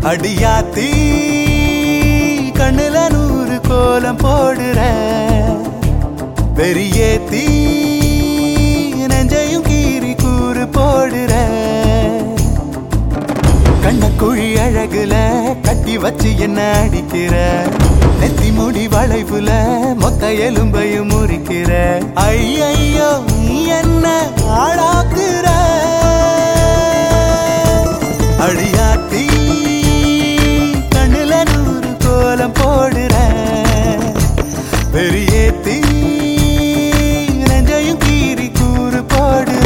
அடியாத்தி கண்ணுல நூறு கோலம் போடுற பெரியேத்தி நெஞ்சையும் கீறி கூறு போடுற கண்ணக்குழி அழகுல கட்டி வச்சு என்ன அடிக்கிற நெத்தி முடி வளைவுல மொத்த எலும்பையும் முறிக்கிற ஐயையோ நீ என்ன ஆளாக்குற அடியாத்தி கண்ணுல நூறு கோலம் போடுற பெரியேத்தி நெஞ்சையும் கீறி கூறு போடுற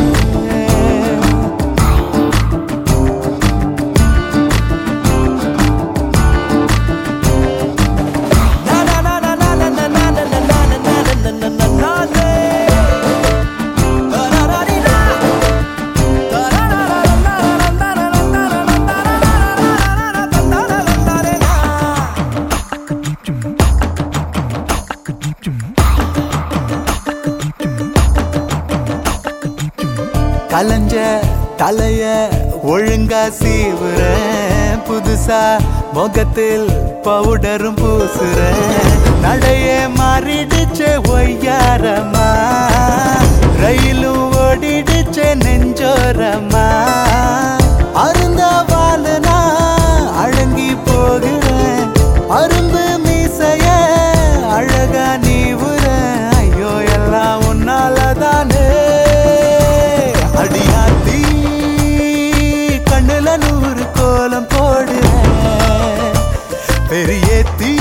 கலஞ்ச தலைய ஒழுங்கா சீவுற புதுசா முகத்தில் பவுடரும் பூசுற நடைய மாறிடுச்சு ஒய்யாரமா ரயிலும் ஓடிடுச்சு நெஞ்சோரமா அருந்த வாழுனா அழங்கி போகிறேன் அரும்பு மீசைய அழகா நீவுற ஐயோ எல்லாம் உன்னாலதானே அடியாத்தி கண்ணுல நூறு கோலம் போடுறேன் பெரியேத்தி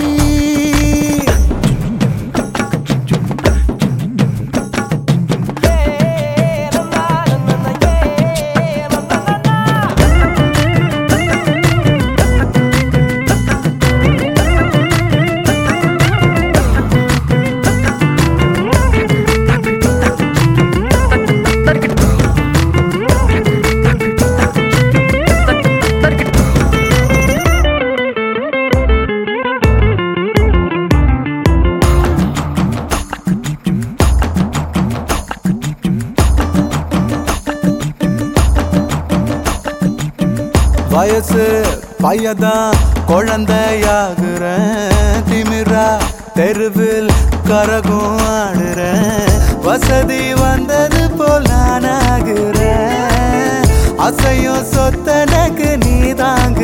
வயசு பையதான் குழந்தையாகுறேன் திமிரா தெருவில் கரகும் ஆடுறேன் வசதி வந்தது போல் நான் ஆகுறேன் அசையும் சொத்தனக்கு நீ தாங்க